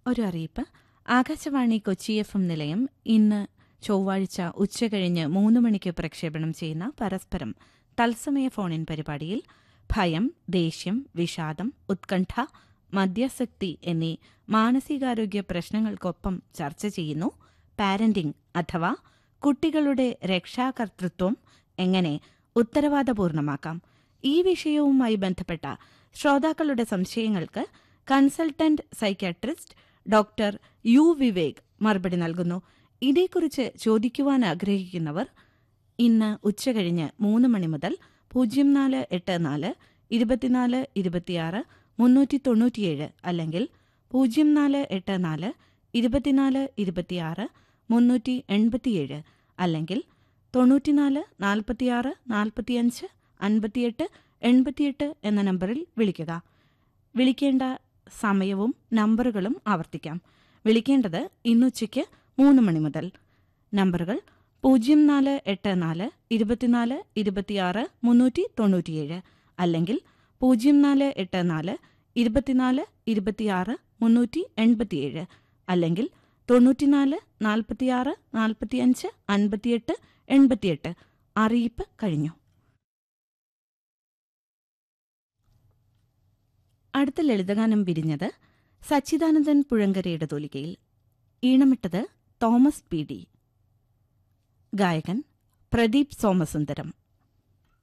ഒരു അറിയിപ്പ് Akashvani Kochi F M നിലയം ഇന്ന് ചൊവ്വാഴ്ച ഉച്ചകഴിഞ്ഞ് മൂന്ന് മണിക്ക് പ്രക്ഷേപണം ചെയ്യുന്ന പരസ്പരം തത്സമയ ഫോണിൻ പരിപാടിയിൽ ഭയം ദേഷ്യം വിഷാദം ഉത്കണ്ഠ മദ്യാസക്തി എന്നീ മാനസികാരോഗ്യ പ്രശ്നങ്ങൾക്കൊപ്പം ചർച്ച ചെയ്യുന്നു പാരന്റിംഗ് അഥവാ കുട്ടികളുടെ രക്ഷാകർതൃത്വം എങ്ങനെ ഉത്തരവാദപൂർണമാക്കാം ഈ വിഷയവുമായി ബന്ധപ്പെട്ട ശ്രോതാക്കളുടെ സംശയങ്ങൾക്ക് consultant psychiatrist doctor U Vivek മറുപടി നൽകുന്നു ഇതേക്കുറിച്ച് ചോദിക്കുവാൻ ആഗ്രഹിക്കുന്നവർ ഇന്ന് ഉച്ചകഴിഞ്ഞ് മൂന്ന് മണി മുതൽ പൂജ്യം നാല് എട്ട് നാല് ഇരുപത്തിനാല് ഇരുപത്തിയാറ് മുന്നൂറ്റി തൊണ്ണൂറ്റിയേഴ് അല്ലെങ്കിൽ പൂജ്യം നാല് എട്ട് നാല് ഇരുപത്തിനാല് ഇരുപത്തിയാറ് മുന്നൂറ്റി എൺപത്തിയേഴ് അല്ലെങ്കിൽ തൊണ്ണൂറ്റിനാല് നാൽപ്പത്തിയാറ് നാൽപ്പത്തിയഞ്ച് അൻപത്തിയെട്ട് എൺപത്തിയെട്ട് എന്ന നമ്പറിൽ വിളിക്കുക വിളിക്കേണ്ട സമയവും നമ്പറുകളും ആവർത്തിക്കാം വിളിക്കേണ്ടത് ഇന്നുച്ചയ്ക്ക് മൂന്ന് മണി മുതൽ നമ്പറുകൾ പൂജ്യം നാല് എട്ട് നാല് ഇരുപത്തിനാല് ഇരുപത്തിയാറ് മുന്നൂറ്റി തൊണ്ണൂറ്റിയേഴ് അല്ലെങ്കിൽ പൂജ്യം നാല് എട്ട് നാല് ഇരുപത്തിനാല് ഇരുപത്തിയാറ് മുന്നൂറ്റി എൺപത്തിയേഴ് അല്ലെങ്കിൽ തൊണ്ണൂറ്റിനാല് നാൽപ്പത്തിയാറ് നാൽപ്പത്തിയഞ്ച് അൻപത്തിയെട്ട് എൺപത്തിയെട്ട് അറിയിപ്പ് കഴിഞ്ഞു അടുത്ത ലളിതഗാനം വിരിഞ്ഞത് സച്ചിദാനന്ദൻ പുഴങ്കരയുടെ തോലികയിൽ ഈണമിട്ടത് തോമസ് പി ഡി ഗായകൻ പ്രദീപ് സോമസുന്ദരം